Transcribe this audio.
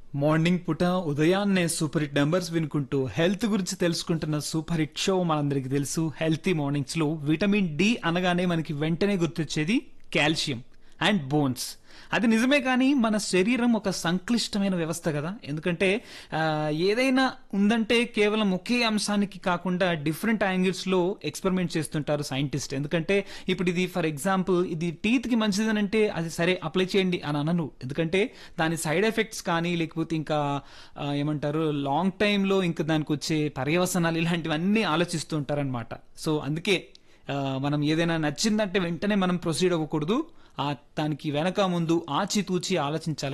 morning పూట ఉదయాన్నే super hit numbers వినుకుంటూ హెల్త్ గురించి తెలుసుకుంటున్న సూపర్ హిట్ షో మనందరికి తెలుసు హెల్తీ మార్నింగ్స్ లో విటమిన్ డి అనగానే మనకి వెంటనే గుర్తొచ్చేది కాల్షియం అండ్ బోన్స్ అది నిజమే కానీ మన శరీరం ఒక సంక్లిష్టమైన వ్యవస్థ కదా ఎందుకంటే ఆ, ఏదైనా ఉందంటే కేవలం ఒకే అంశానికి కాకుండా డిఫరెంట్ యాంగిల్స్ లో ఎక్స్పెరిమెంట్ చేస్తుంటారు సైంటిస్ట్ ఎందుకంటే ఇప్పుడు ఇది ఫర్ ఎగ్జాంపుల్ ఇది టీత్ కి మంచిదని అంటే అది సరే అప్లై చేయండి అని అనను ఎందుకంటే దాని సైడ్ ఎఫెక్ట్స్ కానీ లేకపోతే ఇంకా ఆ, ఏమంటారు లాంగ్ టైమ్ లో ఇంకా దానికి వచ్చే పర్యవసనాలు ఇలాంటివన్నీ ఆలోచిస్తూ ఉంటారనమాట సో అందుకే ఆ, మనం ఏదైనా నచ్చిందంటే వెంటనే మనం ప్రొసీడ్ అవ్వకూడదు ఆ దానికి వెనక ముందు ఆచితూచి ఆలోచించాలి